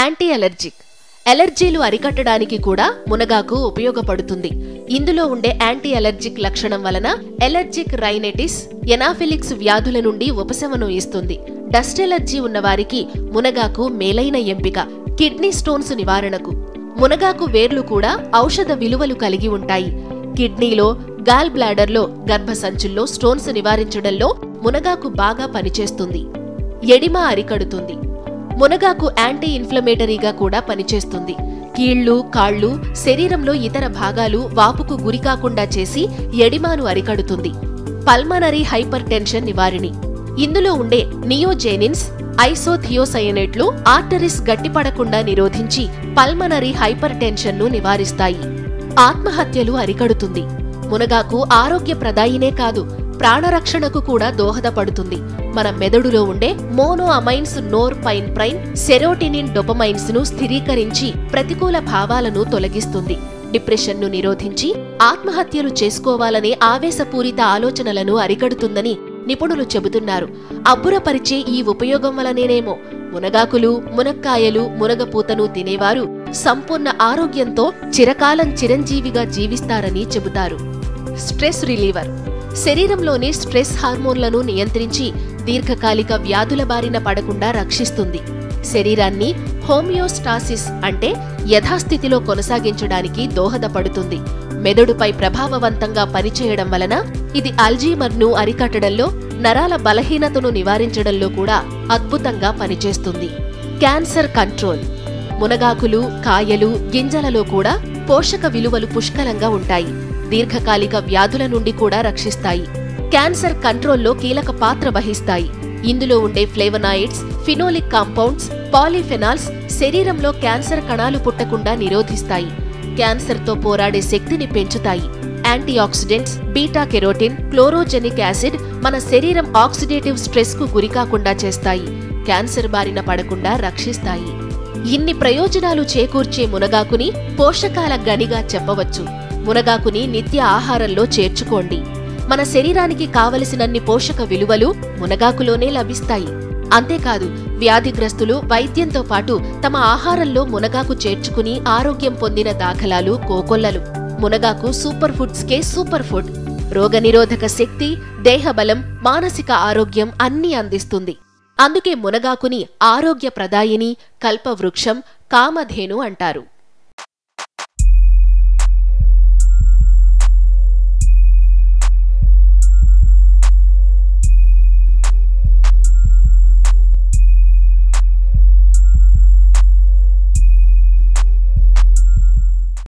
anti allergic ఎలర్జీలు అరికట్టడానికి కూడా మునగాకు ఉపయోగపడుతుంది ఇందులో ఉండే యాంటీ అలర్జిక్ లక్షణం వలన ఎలర్జిక్ రైనైటిస్ ఎనాఫిలిక్స్ వ్యాధుల నుండి ఉపశమనం ఇస్తుంది డస్ట్ ఎలర్జీ ఉన్న వారికి మునగాకు మేలైన ఎంపిక కిడ్నీ స్టోన్స్ నివారణకు మునగాకు వేర్లు కూడా ఔషధ విలువలు కలిగి ఉంటాయి కిడ్నీలో గాల్ బ్లాడర్లో గర్భసంచుల్లో స్టోన్స్ నివారించడంలో మునగాకు బాగా పనిచేస్తుంది ఎడిమ అరికడుతుంది మునగాకు యాంటీ ఇన్ఫ్లమేటరీగా కూడా పనిచేస్తుంది కీళ్లు కాళ్ళు శరీరంలో ఇతర భాగాలు వాపుకు గురికాకుండా చేసి ఎడిమాను అరికడుతుంది పల్మనరీ హైపర్ టెన్షన్ నివారిణి ఇందులో ఉండే నియోజేనిన్స్ ఐసోథియోసయనేట్లు ఆర్టరీస్ గట్టిపడకుండా నిరోధించి పల్మనరీ హైపర్ టెన్షన్ ను నివారిస్తాయి ఆత్మహత్యలు అరికడుతుంది మునగాకు ఆరోగ్యప్రదాయినే కాదు ప్రాణరక్షణకు కూడా దోహదపడుతుంది మన మెదడులో ఉండే mono amines norepinephrine serotonin dopamines ను స్థిరీకరించి ప్రతికూల భావాలను తొలగిస్తుంది డిప్రెషన్ ను నిరోధించి ఆత్మహత్యలు చేసుకోవాలనే ఆవేశపూరిత ఆలోచనలను అరికడుతుందని నిపుణులు చెబుతున్నారు అబ్బురపరిచే ఈ ఉపయోగం వలనేనేమో మునగాకులు మునక్కాయలు మునగపూతను తినేవారు సంపూర్ణ ఆరోగ్యంతో చిరకాలం చిరంజీవిగా జీవిస్తారని చెబుతారు స్ట్రెస్ రిలీవర్ శరీరంలోని స్ట్రెస్ హార్మోన్లను నియంత్రించి దీర్ఘకాలిక వ్యాధుల బారిన పడకుండా రక్షిస్తుంది శరీరాన్ని హోమియోస్టాసిస్ అంటే యథాస్థితిలో కొనసాగించడానికి దోహదపడుతుంది మెదడుపై ప్రభావవంతంగా పనిచేయడం వలన ఇది అల్జీమర్ను అరికట్టడంలో నరాల బలహీనతను నివారించడంలో కూడా అద్భుతంగా పనిచేస్తుంది క్యాన్సర్ కంట్రోల్ మునగాకులు కాయలు గింజలలో కూడా పోషక విలువలు పుష్కలంగా ఉంటాయి దీర్ఘకాలిక వ్యాధుల నుండి కూడా రక్షిస్తాయి క్యాన్సర్ కంట్రోల్లో కీలక పాత్ర వహిస్తాయి ఇందులో ఉండే ఫ్లేవనాయిడ్స్ ఫినోలిక్ కాంపౌండ్స్ పాలిఫెనాల్స్ శరీరంలో క్యాన్సర్ కణాలు పుట్టకుండా నిరోధిస్తాయి క్యాన్సర్తో పోరాడే శక్తిని పెంచుతాయి anti oxidants beta carotene chlorogenic acid మన శరీరం ఆక్సిడేటివ్ స్ట్రెస్ కు గురికాకుండా చేస్తాయి క్యాన్సర్ బారిన పడకుండా రక్షిస్తాయి ఇన్ని ప్రయోజనాలు చేకూర్చే మునగాకుని పోషకాల గనిగా చెప్పవచ్చు మునగాకుని నిత్య ఆహారంలో చేర్చుకోండి మన శరీరానికి కావలసినన్ని పోషక విలువలు మునగాకులోనే లభిస్తాయి అంతేకాదు వ్యాధిగ్రస్తులు వైద్యంతో పాటు తమ ఆహారంలో మునగాకు చేర్చుకుని ఆరోగ్యం పొందిన దాఖలాలు కోకొల్లలు మునగాకు సూపర్ ఫుడ్స్ కే సూపర్ ఫుడ్ రోగనిరోధక శక్తి దేహబలం మానసిక ఆరోగ్యం అన్నీ అందిస్తుంది అందుకే మునగాకుని ఆరోగ్య ప్రదాయిని కల్పవృక్షం కామధేను అంటారు